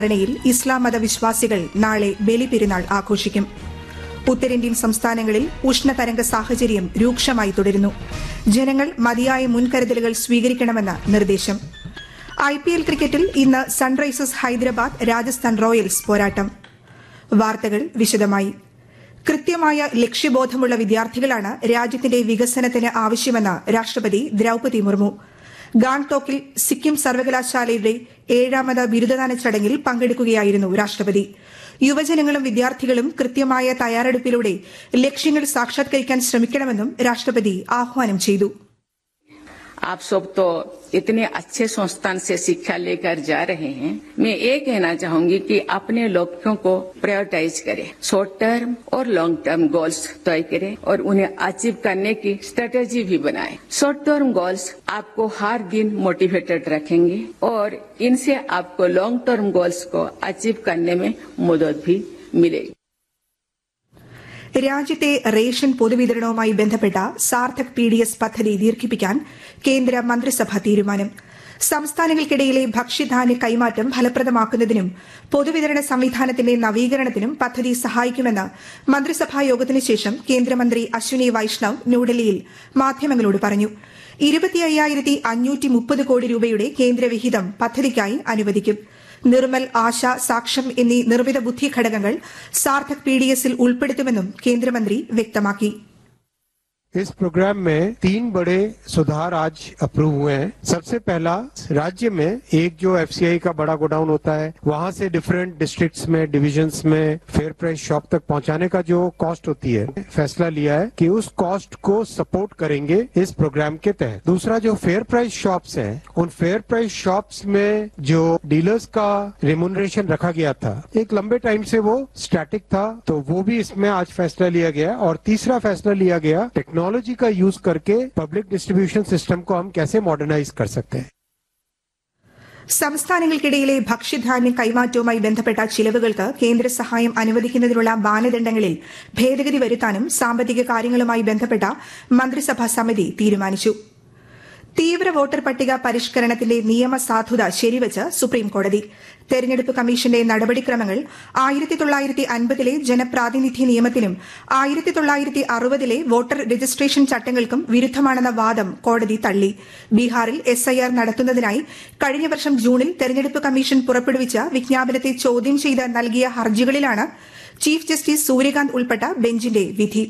ധാരണയിൽ ഇസ്ലാം മത വിശ്വാസികൾ നാളെ ബലിപെരുന്നാൾ ആഘോഷിക്കും ഉത്തരേന്ത്യൻ സംസ്ഥാനങ്ങളിൽ ഉഷ്ണതരംഗ സാഹചര്യം രൂക്ഷമായി തുടരുന്നു ജനങ്ങൾ മതിയായ മുൻകരുതലുകൾ സ്വീകരിക്കണമെന്ന് നിർദ്ദേശം ഐ പി എൽ ക്രിക്കറ്റിൽ ഇന്ന് സൺറൈസേഴ്സ് ഹൈദരാബാദ് രാജസ്ഥാൻ റോയൽസ് പോരാട്ടം വാർത്തകൾ വിശദമായി കൃത്യമായ ലക്ഷ്യബോധമുള്ള വിദ്യാർത്ഥികളാണ് രാജ്യത്തിന്റെ വികസനത്തിന് ആവശ്യമെന്ന് രാഷ്ട്രപതി ദ്രൌപതി മുർമു ഗാങ്ടോക്കിൽ സിക്കിം സർവകലാശാലയുടെ ഏഴാമത് ബിരുദദാന ചടങ്ങിൽ പങ്കെടുക്കുകയായിരുന്നു രാഷ്ട്രപതി യുവജനങ്ങളും വിദ്യാർത്ഥികളും കൃത്യമായ തയ്യാറെടുപ്പിലൂടെ ലക്ഷ്യങ്ങൾ സാക്ഷാത്കരിക്കാൻ ശ്രമിക്കണമെന്നും രാഷ്ട്രപതി ആഹ്വാനം ചെയ്തു आप सब तो इतने अच्छे संस्थान से शिक्षा लेकर जा रहे हैं मैं ये कहना चाहूंगी कि अपने लक्ष्यों को प्रायोरिटाइज करें शॉर्ट टर्म और लॉन्ग टर्म गोल्स तय करें और उन्हें अचीव करने की स्ट्रेटेजी भी बनाएं शॉर्ट टर्म गोल्स आपको हर दिन मोटिवेटेड रखेंगे और इनसे आपको लॉन्ग टर्म गोल्स को अचीव करने में मदद भी मिलेगी രാജ്യത്തെ റേഷൻ പൊതുവിതരണവുമായി ബന്ധപ്പെട്ട സാർത്ഥക് പി ഡി എസ് പദ്ധതി ദീർഘിപ്പിക്കാൻ കേന്ദ്ര മന്ത്രിസഭാ തീരുമാനം സംസ്ഥാനങ്ങൾക്കിടയിലെ ഭക്ഷ്യധാന്യ കൈമാറ്റം ഫലപ്രദമാക്കുന്നതിനും പൊതുവിതരണ സംവിധാനത്തിന്റെ നവീകരണത്തിനും പദ്ധതി സഹായിക്കുമെന്ന് മന്ത്രിസഭാ യോഗത്തിന് ശേഷം കേന്ദ്രമന്ത്രി അശ്വിനി വൈഷ്ണവ് ന്യൂഡൽഹിയിൽ മാധ്യമങ്ങളോട് പറഞ്ഞു ഇരുപത്തി അയ്യായിരത്തി അഞ്ഞൂറ്റി മുപ്പത് കോടി രൂപയുടെ കേന്ദ്രവിഹിതം പദ്ധതിക്കായി അനുവദിക്കും നിർമ്മൽ ആശ സാക്ഷം എന്നീ നിർമ്മിത ബുദ്ധി ഘടകങ്ങൾ സാർത്ഥക് പി ഡി എസിൽ ഉൾപ്പെടുത്തുമെന്നും കേന്ദ്രമന്ത്രി വ്യക്തമാക്കി इस प्रोग्राम में तीन बड़े सुधार आज अप्रूव हुए हैं सबसे पहला राज्य में एक जो एफसीआई का बड़ा गोडाउन होता है वहां से डिफरेंट डिस्ट्रिक्ट्स में डिविजन्स में फेयर प्राइस शॉप तक पहुंचाने का जो कॉस्ट होती है फैसला लिया है कि उस कॉस्ट को सपोर्ट करेंगे इस प्रोग्राम के तहत दूसरा जो फेयर प्राइस शॉप्स हैं उन फेयर प्राइस शॉप्स में जो डीलर्स का रिमोनरेशन रखा गया था एक लंबे टाइम से वो स्टैटिक था तो वो भी इसमें आज फैसला लिया गया और तीसरा फैसला लिया गया टेक्नोलॉजी का यूज करके पब्लिक डिस्ट्रीब्यूशन सिस्टम को हम कैसे मॉडर्नाइज कर सकते हैं സംസ്ഥാനങ്ങൾക്കിടയിലെ ഭക്ഷ്യധാന്യ കൈമാറ്റവുമായി ബന്ധപ്പെട്ട ചിലവുകൾക്ക് കേന്ദ്ര സഹായം അനുവദിക്കുന്നതിനുള്ള മാനദണ്ഡങ്ങളിൽ ഭേദഗതി വരുത്താനും സാമ്പത്തിക കാര്യങ്ങളുമായി ബന്ധപ്പെട്ട മന്ത്രിസഭാ സമിതി തീരുമാനിച്ചു തീവ്ര വോട്ടർ പട്ടിക പരിഷ്കരണത്തിന്റെ നിയമസാധുത ശരിവച്ച് സുപ്രീംകോടതി തെരഞ്ഞെടുപ്പ് കമ്മീഷന്റെ നടപടിക്രമങ്ങൾ ആയിരത്തി തൊള്ളായിരത്തി അൻപതിലെ ജനപ്രാതിനിധ്യ നിയമത്തിനും ആയിരത്തി തൊള്ളായിരത്തി അറുപതിലെ വോട്ടർ രജിസ്ട്രേഷൻ ചട്ടങ്ങൾക്കും വിരുദ്ധമാണെന്ന വാദം കോടതി തള്ളി ബീഹാറിൽ എസ്ഐആർ നടത്തുന്നതിനായി കഴിഞ്ഞ വർഷം ജൂണിൽ തെരഞ്ഞെടുപ്പ് കമ്മീഷൻ പുറപ്പെടുവിച്ച വിജ്ഞാപനത്തെ ചോദ്യം ചെയ്ത് നൽകിയ ഹർജികളിലാണ് ചീഫ് ജസ്റ്റിസ് സൂര്യകാന്ത് ഉൾപ്പെട്ട ബെഞ്ചിന്റെ വിധി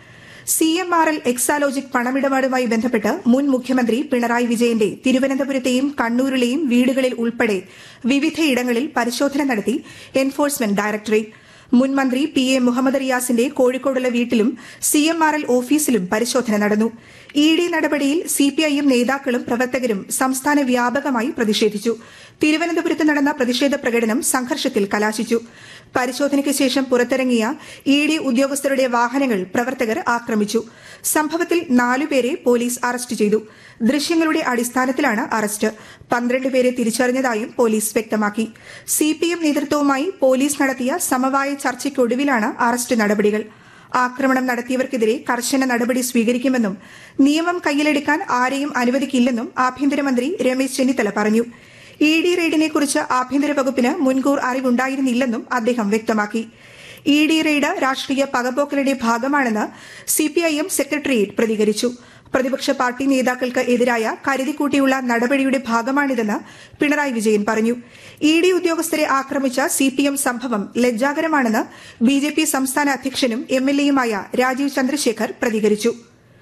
C M R L Exalogic പണമിടപാടുമായി ബന്ധപ്പെട്ട് മുൻ മുഖ്യമന്ത്രി പിണറായി വിജയന്റെ തിരുവനന്തപുരത്തെയും കണ്ണൂരിലെയും വീടുകളിൽ ഉൾപ്പെടെ വിവിധയിടങ്ങളിൽ പരിശോധന നടത്തി എൻഫോഴ്സ്മെന്റ് ഡയറക്ടറേറ്റ് മുൻ മന്ത്രി പി എ മുഹമ്മദ് റിയാസിന്റെ കോഴിക്കോടുള്ള വീട്ടിലും സി എം ആർ എൽ ഓഫീസിലും പരിശോധന നടന്നു ഇ ഡി നടപടിയിൽ സിപിഐഎം നേതാക്കളും പ്രവർത്തകരും സംസ്ഥാന വ്യാപകമായി പ്രതിഷേധിച്ചു തിരുവനന്തപുരത്ത് നടന്ന പ്രതിഷേധ പ്രകടനം സംഘർഷത്തിൽ കലാശിച്ചു പരിശോധനയ്ക്ക് ശേഷം പുറത്തിറങ്ങിയ ഇ ഡി ഉദ്യോഗസ്ഥരുടെ വാഹനങ്ങൾ പ്രവർത്തകർ ആക്രമിച്ചു സംഭവത്തിൽ നാലുപേരെ പോലീസ് അറസ്റ്റ് ചെയ്തു ദൃശ്യങ്ങളുടെ അടിസ്ഥാനത്തിലാണ് അറസ്റ്റ് പന്ത്രണ്ട് പേരെ തിരിച്ചറിഞ്ഞതായും പോലീസ് വ്യക്തമാക്കി സിപിഎം നേതൃത്വവുമായി പോലീസ് നടത്തിയ സമവായ ചർച്ചയ്ക്കൊടുവിലാണ് അറസ്റ്റ് നടപടികൾ ആക്രമണം നടത്തിയവർക്കെതിരെ കർശന നടപടി സ്വീകരിക്കുമെന്നും നിയമം കയ്യിലെടുക്കാൻ ആരെയും അനുവദിക്കില്ലെന്നും ആഭ്യന്തരമന്ത്രി രമേശ് ചെന്നിത്തല പറഞ്ഞു ഇ ഡി റെയ്ഡിനെ കുറിച്ച് ആഭ്യന്തര വകുപ്പിന് മുൻകൂർ അറിവുണ്ടായിരുന്നില്ലെന്നും അദ്ദേഹം വ്യക്തമാക്കി ഇ ഡി റെയ്ഡ് രാഷ്ട്രീയ പകപോക്കലിന്റെ ഭാഗമാണെന്ന് സിപിഐഎം സെക്രട്ടേറിയറ്റ് പ്രതികരിച്ചു പ്രതിപക്ഷ പാർട്ടി നേതാക്കൾക്ക് എതിരായ കരുതിക്കൂട്ടിയുള്ള നടപടിയുടെ ഭാഗമാണിതെന്ന് പിണറായി വിജയൻ പറഞ്ഞു ഇ ഡി ഉദ്യോഗസ്ഥരെ ആക്രമിച്ച സിപിഎം സംഭവം ലജ്ജാകരമാണെന്ന് ബിജെപി സംസ്ഥാന അധ്യക്ഷനും എംഎൽഎയുമായ രാജീവ് ചന്ദ്രശേഖർ പ്രതികരിച്ചു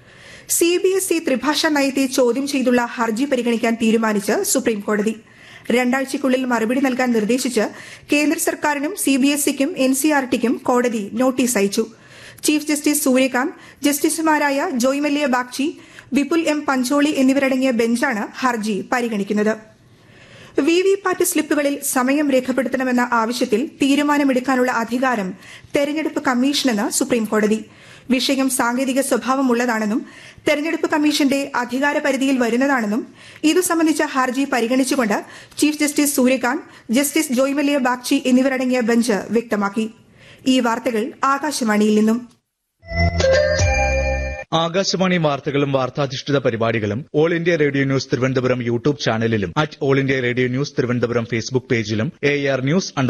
സിബിഎസ്ഇ ത്രിഭാഷാ നയത്തെ ചോദ്യം ചെയ്തുള്ള ഹർജി പരിഗണിക്കാൻ തീരുമാനിച്ച് സുപ്രീംകോടതി രണ്ടാഴ്ചയ്ക്കുള്ളിൽ മറുപടി നൽകാൻ നിർദ്ദേശിച്ച് കേന്ദ്ര സർക്കാരിനും സിബിഎസ്ഇക്കും എൻസിആർടിക്കും കോടതി നോട്ടീസ് അയച്ചു ചീഫ് ജസ്റ്റിസ് സൂര്യകാന്ത് ജസ്റ്റിസുമാരായ ജോയ്മല്യ ബാഗ്ചി വിപുൽ എം പഞ്ചോളി എന്നിവരടങ്ങിയ ബെഞ്ചാണ് ഹർജി പരിഗണിക്കുന്നത് വി വി പാറ്റ് സ്ലിപ്പുകളിൽ സമയം രേഖപ്പെടുത്തണമെന്ന ആവശ്യത്തിൽ തീരുമാനമെടുക്കാനുള്ള അധികാരം തെരഞ്ഞെടുപ്പ് കമ്മീഷനെന്ന് സുപ്രീംകോടതി വിഷയം സാങ്കേതിക സ്വഭാവമുള്ളതാണെന്നും തെരഞ്ഞെടുപ്പ് കമ്മീഷന്റെ അധികാര പരിധിയിൽ വരുന്നതാണെന്നും ഇതു സംബന്ധിച്ച ഹർജി പരിഗണിച്ചുകൊണ്ട് chief justice Surya Kant justice Joymalya Bagchi എന്നിവരടങ്ങിയ ബെഞ്ച് വ്യക്തമാക്കി ഈ വാർത്തകൾ ആകാശവാണിയിൽ നിന്നും ആകാശവാണി വാർത്തകളും വാർത്താധിഷ്ഠിത പരിപാടികളും all India radio news Thiruvananthapuram YouTube ചാനലിലും at all India radio news Thiruvananthapuram Facebook പേജിലും എ ആർ ന്യൂസ്